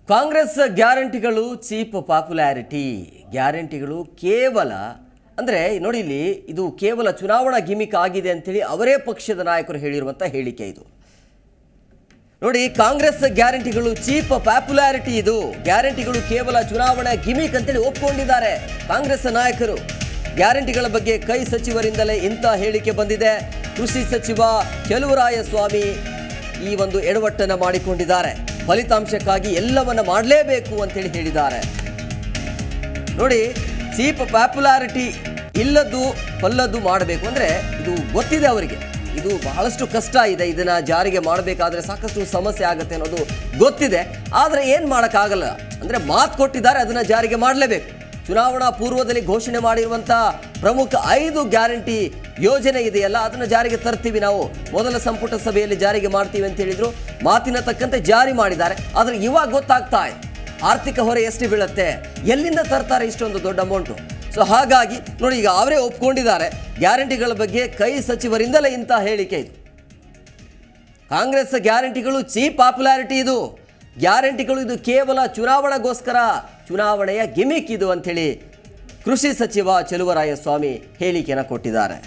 ಕಾಂಗ್ರೆಸ್ ಗ್ಯಾರಂಟಿಗಳು cheap popularity ಗ್ಯಾರಂಟಿಗಳು ಕೇವಲ ಅಂದರೆ ನೋಡಿ ಇಲ್ಲಿ ಇದು ಕೇವಲ ಚುನಾವಣಾ ಗಿಮಿಕ್ ಆಗಿದೆ ಅಂತೇಳಿ ಅವರೇ ಪಕ್ಷದ ನಾಯಕರು ಹೇಳಿರುವಂಥ ಹೇಳಿಕೆ ಇದು ನೋಡಿ ಕಾಂಗ್ರೆಸ್ ಗ್ಯಾರಂಟಿಗಳು ಚೀಪ್ ಪಾಪ್ಯುಲಾರಿಟಿ ಇದು ಗ್ಯಾರಂಟಿಗಳು ಕೇವಲ ಚುನಾವಣಾ ಗಿಮಿಕ್ ಅಂತೇಳಿ ಒಪ್ಕೊಂಡಿದ್ದಾರೆ ಕಾಂಗ್ರೆಸ್ ನಾಯಕರು ಗ್ಯಾರಂಟಿಗಳ ಬಗ್ಗೆ ಕೈ ಸಚಿವರಿಂದಲೇ ಇಂಥ ಹೇಳಿಕೆ ಬಂದಿದೆ ಕೃಷಿ ಸಚಿವ ಚೆಲುವರಾಯ ಸ್ವಾಮಿ ಈ ಒಂದು ಎಡವಟ್ಟನ್ನು ಮಾಡಿಕೊಂಡಿದ್ದಾರೆ ಫಲಿತಾಂಶಕ್ಕಾಗಿ ಎಲ್ಲವನ್ನ ಮಾಡಲೇಬೇಕು ಅಂತೇಳಿ ಹೇಳಿದ್ದಾರೆ ನೋಡಿ ಚೀಪ್ ಪಾಪ್ಯುಲಾರಿಟಿ ಇಲ್ಲದ್ದು ಪಲ್ಲದ್ದು ಮಾಡಬೇಕು ಅಂದರೆ ಇದು ಗೊತ್ತಿದೆ ಅವರಿಗೆ ಇದು ಬಹಳಷ್ಟು ಕಷ್ಟ ಇದೆ ಇದನ್ನ ಜಾರಿಗೆ ಮಾಡಬೇಕಾದ್ರೆ ಸಾಕಷ್ಟು ಸಮಸ್ಯೆ ಆಗುತ್ತೆ ಅನ್ನೋದು ಗೊತ್ತಿದೆ ಆದರೆ ಏನು ಮಾಡೋಕ್ಕಾಗಲ್ಲ ಅಂದರೆ ಮಾತು ಕೊಟ್ಟಿದ್ದಾರೆ ಅದನ್ನ ಜಾರಿಗೆ ಮಾಡಲೇಬೇಕು ಚುನಾವಣಾ ಪೂರ್ವದಲ್ಲಿ ಘೋಷಣೆ ಮಾಡಿರುವಂಥ ಪ್ರಮುಖ ಐದು ಗ್ಯಾರಂಟಿ ಯೋಜನೆ ಇದೆಯಲ್ಲ ಅದನ್ನು ಜಾರಿಗೆ ತರ್ತೀವಿ ನಾವು ಮೊದಲ ಸಂಪುಟ ಸಭೆಯಲ್ಲಿ ಜಾರಿಗೆ ಮಾಡ್ತೀವಿ ಅಂತ ಹೇಳಿದ್ರು ಮಾತಿನ ತಕ್ಕಂತೆ ಜಾರಿ ಮಾಡಿದ್ದಾರೆ ಆದರೆ ಇವಾಗ ಗೊತ್ತಾಗ್ತಾ ಇದೆ ಆರ್ಥಿಕ ಹೊರೆ ಎಷ್ಟು ಬೀಳುತ್ತೆ ಎಲ್ಲಿಂದ ತರ್ತಾರೆ ಇಷ್ಟೊಂದು ದೊಡ್ಡ ಅಮೌಂಟು ಸೊ ಹಾಗಾಗಿ ನೋಡಿ ಈಗ ಅವರೇ ಒಪ್ಕೊಂಡಿದ್ದಾರೆ ಗ್ಯಾರಂಟಿಗಳ ಬಗ್ಗೆ ಕೈ ಸಚಿವರಿಂದಲೇ ಇಂಥ ಹೇಳಿಕೆ ಇದು ಕಾಂಗ್ರೆಸ್ ಗ್ಯಾರಂಟಿಗಳು ಚೀಪ್ ಪಾಪ್ಯುಲಾರಿಟಿ ಇದು ಗ್ಯಾರಂಟಿಗಳು ಇದು ಕೇವಲ ಚುನಾವಣೆಗೋಸ್ಕರ ಚುನಾವಣೆಯ ಗಿಮಿಕ್ ಇದು ಅಂಥೇಳಿ ಕೃಷಿ ಸಚಿವ ಚೆಲುವರಾಯ ಸ್ವಾಮಿ ಹೇಳಿಕೆಯನ್ನು ಕೊಟ್ಟಿದ್ದಾರೆ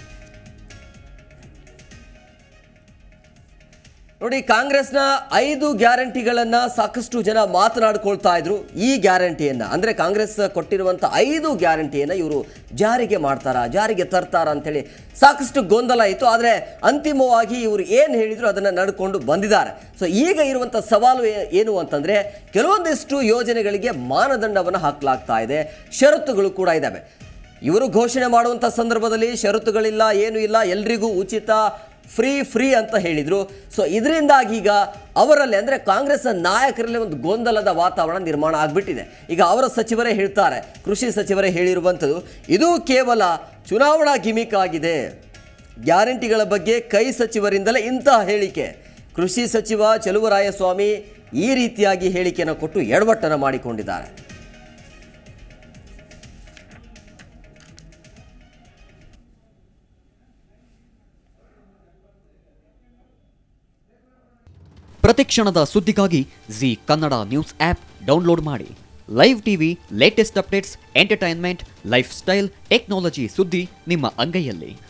ನೋಡಿ ಕಾಂಗ್ರೆಸ್ನ ಐದು ಗ್ಯಾರಂಟಿಗಳನ್ನ ಸಾಕಷ್ಟು ಜನ ಮಾತನಾಡ್ಕೊಳ್ತಾ ಇದ್ರು ಈ ಗ್ಯಾರಂಟಿಯನ್ನ ಅಂದ್ರೆ ಕಾಂಗ್ರೆಸ್ ಕೊಟ್ಟಿರುವಂತ ಐದು ಗ್ಯಾರಂಟಿಯನ್ನ ಇವರು ಜಾರಿಗೆ ಮಾಡ್ತಾರಾ ಜಾರಿಗೆ ತರ್ತಾರ ಅಂತೇಳಿ ಸಾಕಷ್ಟು ಗೊಂದಲ ಇತ್ತು ಆದರೆ ಅಂತಿಮವಾಗಿ ಇವರು ಏನು ಹೇಳಿದ್ರು ಅದನ್ನ ನಡ್ಕೊಂಡು ಬಂದಿದ್ದಾರೆ ಸೊ ಈಗ ಇರುವಂತ ಸವಾಲು ಏ- ಏನು ಅಂತಂದ್ರೆ ಕೆಲವೊಂದಿಷ್ಟು ಯೋಜನೆಗಳಿಗೆ ಮಾನದಂಡವನ್ನು ಹಾಕಲಾಗ್ತಾ ಇದೆ ಷರತ್ತುಗಳು ಕೂಡ ಇದ್ದಾವೆ ಇವರು ಘೋಷಣೆ ಮಾಡುವಂಥ ಸಂದರ್ಭದಲ್ಲಿ ಷರತ್ತುಗಳಿಲ್ಲ ಏನು ಇಲ್ಲ ಎಲ್ರಿಗೂ ಉಚಿತ ಫ್ರೀ ಫ್ರೀ ಅಂತ ಹೇಳಿದರು ಸೊ ಇದರಿಂದಾಗಿ ಈಗ ಅವರಲ್ಲಿ ಅಂದರೆ ಕಾಂಗ್ರೆಸ್ ನಾಯಕರಲ್ಲಿ ಒಂದು ಗೊಂದಲದ ವಾತಾವರಣ ನಿರ್ಮಾಣ ಆಗಿಬಿಟ್ಟಿದೆ ಈಗ ಅವರ ಸಚಿವರೇ ಹೇಳ್ತಾರೆ ಕೃಷಿ ಸಚಿವರೇ ಹೇಳಿರುವಂಥದ್ದು ಇದು ಕೇವಲ ಚುನಾವಣಾ ಗಿಮಿಕ್ ಆಗಿದೆ ಗ್ಯಾರಂಟಿಗಳ ಬಗ್ಗೆ ಕೈ ಸಚಿವರಿಂದಲೇ ಇಂತಹ ಹೇಳಿಕೆ ಕೃಷಿ ಸಚಿವ ಚೆಲುವರಾಯಸ್ವಾಮಿ ಈ ರೀತಿಯಾಗಿ ಹೇಳಿಕೆಯನ್ನು ಕೊಟ್ಟು ಎಡವಟ್ಟನ್ನು ಮಾಡಿಕೊಂಡಿದ್ದಾರೆ ಪ್ರತಿಕ್ಷಣದ ಸುದ್ದಿಗಾಗಿ Zee Kannada news app download ಮಾಡಿ live TV latest updates entertainment lifestyle technology ಸುದ್ದಿ ನಿಮ್ಮ ಅಂಗೈಯಲ್ಲಿ